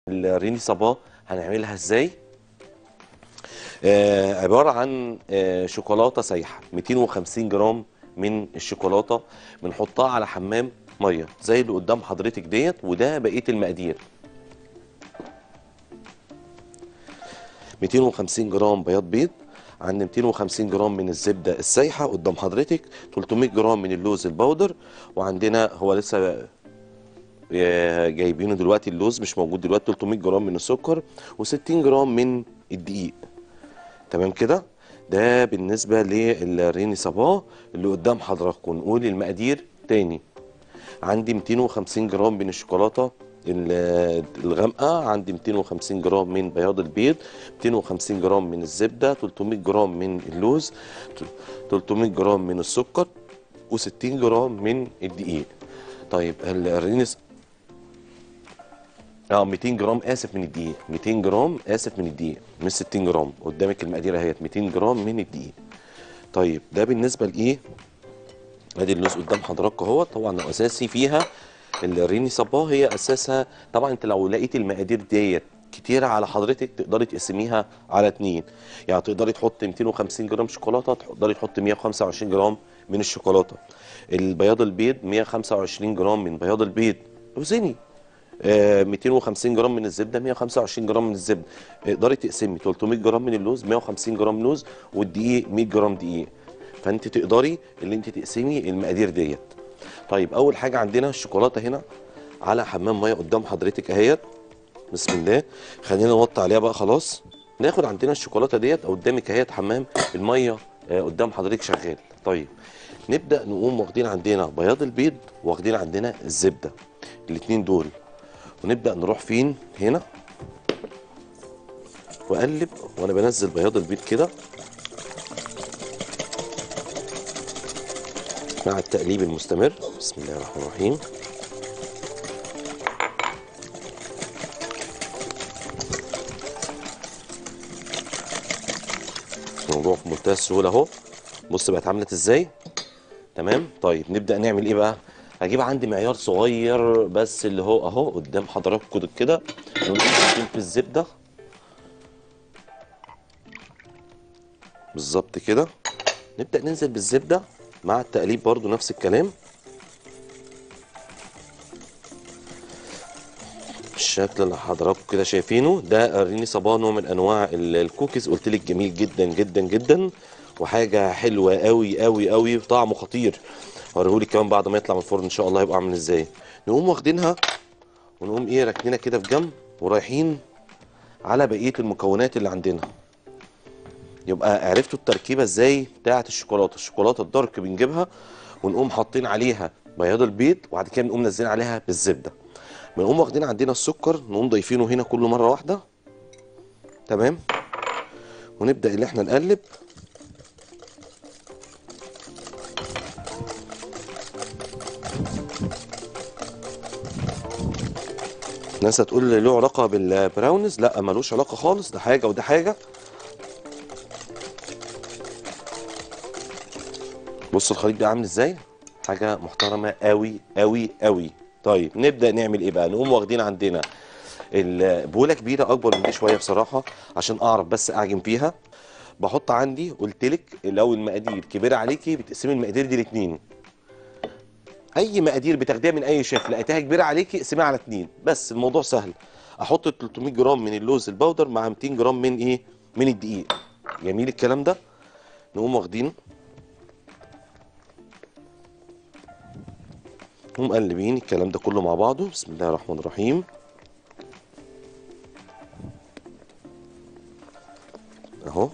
الريني صباه هنعملها ازاي آه عباره عن آه شوكولاته سايحه 250 جرام من الشوكولاته بنحطها على حمام ميه زي اللي قدام حضرتك ديت وده بقيه المقادير 250 جرام بياض بيض عندي 250 جرام من الزبده السايحه قدام حضرتك 300 جرام من اللوز البودر وعندنا هو لسه آه، جايبينه دلوقتي اللوز مش موجود دلوقتي 300 جرام من السكر و60 جرام من الدقيق تمام كده ده بالنسبه للريني صباه اللي قدام حضراتكم نقول المقادير تاني عندي 250 جرام من الشوكولاته ال- الغامقه عندي 250 جرام من بياض البيض 250 جرام من الزبده 300 جرام من اللوز 300 جرام من السكر و60 جرام من الدقيق طيب الرينس اه 200 جرام اسف من الدقيق 200 جرام اسف من الدقيق مش 60 جرام قدامك المقادير اهيت 200 جرام من الدقيق طيب ده بالنسبه لايه ادي اللوز قدام حضراتكم اهو طبعا الاساسي فيها الريني صباه هي اساسها طبعا انت لو لقيت المقادير ديت كتيرة على حضرتك تقدري تقسميها على اتنين يعني تقدري تحطي 250 جرام شوكولاته تقدري تحطي 125 جرام من الشوكولاته البياض البيض 125 جرام من بياض البيض وزني آه، 250 جرام من الزبده 125 جرام من الزبده تقدري تقسمي 300 جرام من اللوز 150 جرام لوز والدقيق 100 جرام دقيق فانت تقدري اللي انت تقسمي المقادير ديت طيب اول حاجه عندنا الشوكولاته هنا على حمام ميه قدام حضرتك اهيت بسم الله خلينا نوطي عليها بقى خلاص ناخد عندنا الشوكولاته ديت قدامك اهيت حمام الميه آه، قدام حضرتك شغال طيب نبدا نقوم واخدين عندنا بياض البيض واخدين عندنا الزبده الاتنين دول ونبدا نروح فين هنا واقلب وانا بنزل بياض البيض كده مع التقليب المستمر بسم الله الرحمن الرحيم الموضوع في منتهى السهوله اهو بص بقت عملت ازاي تمام طيب نبدا نعمل ايه بقى هجيب عندي معيار صغير بس اللي هو اهو قدام حضراتكم كده ونقوم حاطين في الزبده بالظبط كده نبدا ننزل بالزبده مع التقليب برضو نفس الكلام بالشكل اللي حضراتكم كده شايفينه ده الريني صباه نوع من انواع ال- الكوكيز قلت لك جميل جدا جدا جدا وحاجه حلوه قوي قوي قوي وطعمه خطير هوريهولك كمان بعد ما يطلع من الفرن ان شاء الله هيبقى عامل ازاي نقوم واخدينها ونقوم ايه راكنينها كده في جنب ورايحين على بقيه المكونات اللي عندنا يبقى عرفتوا التركيبه ازاي بتاعه الشوكولاته الشوكولاته الدارك بنجيبها ونقوم حاطين عليها بياض البيض وبعد كده بنقوم نازلين عليها بالزبده بنقوم واخدين عندنا السكر نقوم ضايفينه هنا كل مره واحده تمام ونبدا اللي احنا نقلب ناس هتقول لي له علاقه بالبراونز لا ملوش علاقه خالص ده حاجه وده حاجه بص الخليط ده عامل ازاي حاجه محترمه قوي قوي قوي طيب نبدا نعمل ايه بقى نقوم واخدين عندنا البوله كبيره اكبر من دي شويه بصراحه عشان اعرف بس اعجن فيها بحط عندي قلت لك لو المقادير كبيره عليكي بتقسمي المقادير دي لاتنين اي مقادير بتاخديها من اي شيف لقيتها كبيره عليكي اقسميها على اتنين بس الموضوع سهل احط 300 جرام من اللوز البودر مع 200 جرام من ايه من الدقيق جميل الكلام ده نقوم واخدين ومقلبين الكلام ده كله مع بعضه بسم الله الرحمن الرحيم اهو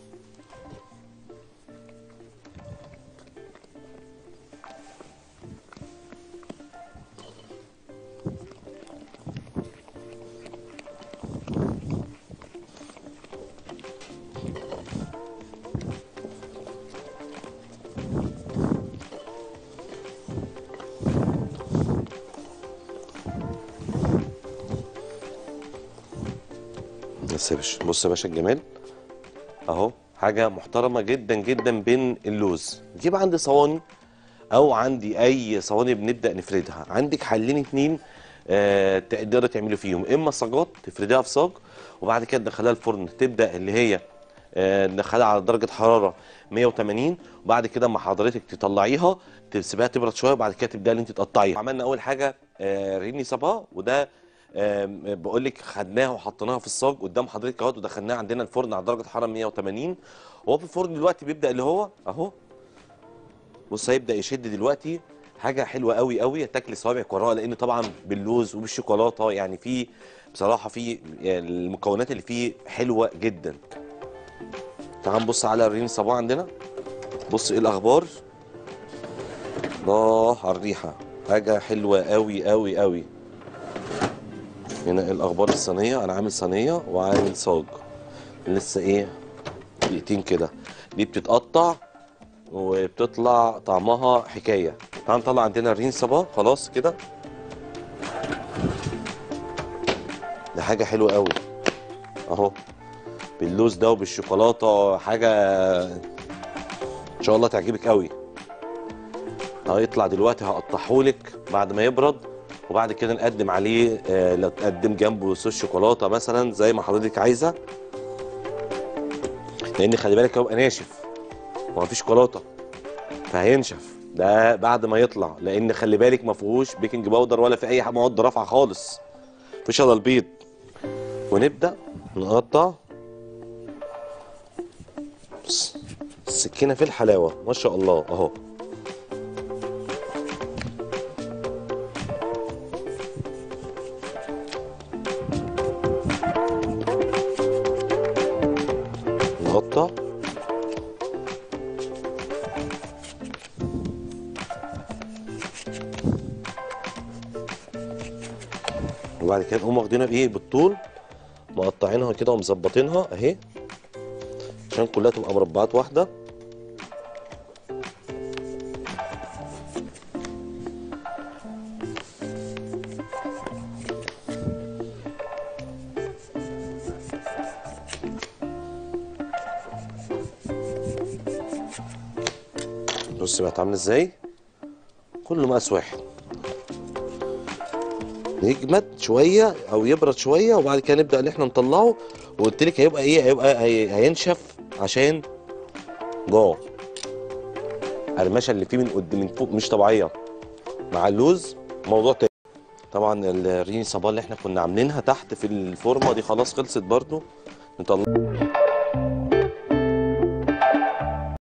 بس يا باشا بص يا باشا الجمال اهو حاجه محترمه جدا جدا بين اللوز نجيب عندي صواني او عندي اي صواني بنبدا نفردها عندك حلين اتنين آه تقدري تعملي فيهم اما صاجات تفرديها في صاج وبعد كده تدخليها الفرن تبدا اللي هي آه، ندخلها على درجه حراره 180 وبعد كده اما حضرتك تطلعيها تسيبها تبرد شويه وبعد كده تبداي ان انت تقطعيها عملنا اول حاجه آه، ريني صباها وده آم، بقول لك خدناها وحطيناها في الصاج قدام حضرتك اهوت ودخلناها عندنا الفرن على درجه حراره 180 وهو في الفرن دلوقتي بيبدا اللي هو اهو بص هيبدا يشد دلوقتي حاجه حلوه قوي قوي تاكل صوابعك وراها لان طبعا باللوز وبالشوكولاته يعني في بصراحه في المكونات اللي فيه حلوه جدا تعال نبص على الرين صباح عندنا بص ايه الاخبار الله على الريحه حاجه حلوه قوي قوي قوي هنا إيه الاخبار الصينيه انا عامل صينيه وعامل صاج لسه ايه دقيقتين كده دي بتتقطع وبتطلع طعمها حكايه تعال نطلع عندنا الرين صبا خلاص كده ده حاجه حلوه قوي اهو باللوز ده وبالشوكولاته حاجه ان شاء الله تعجبك قوي هيطلع دلوقتي هقطعهولك بعد ما يبرد وبعد كده نقدم عليه آه، لو تقدم جنبه صوص شوكولاته مثلا زي ما حضرتك عايزه لان خلي بالك هيبقى ناشف ومفيش شوكولاته فهينشف ده بعد ما يطلع لان خلي بالك ما فيهوش بيكنج باودر ولا في اي حاجه مواد رافعه خالص مفيش الا البيض ونبدا نقطع بص السكينه في الحلاوه ما شاء الله اهو نقطع وبعد كده نقوم واخدينها بايه بالطول مقطعينها كده ومظبطينها اهي عشان كلها تبقى مربعات واحده بص بقت عامله ازاي كله مقاس واحد يجمد شويه او يبرد شويه وبعد كده نبدا ان احنا نطلعه وقلت لك هيبقى ايه هيبقى هي- هينشف عشان جوه القرمشه اللي فيه من قدام من فوق مش طبيعيه مع اللوز موضوع تاني طبعا الريني صبار اللي احنا كنا عاملينها تحت في الفورمه دي خلاص خلصت برضو نطلع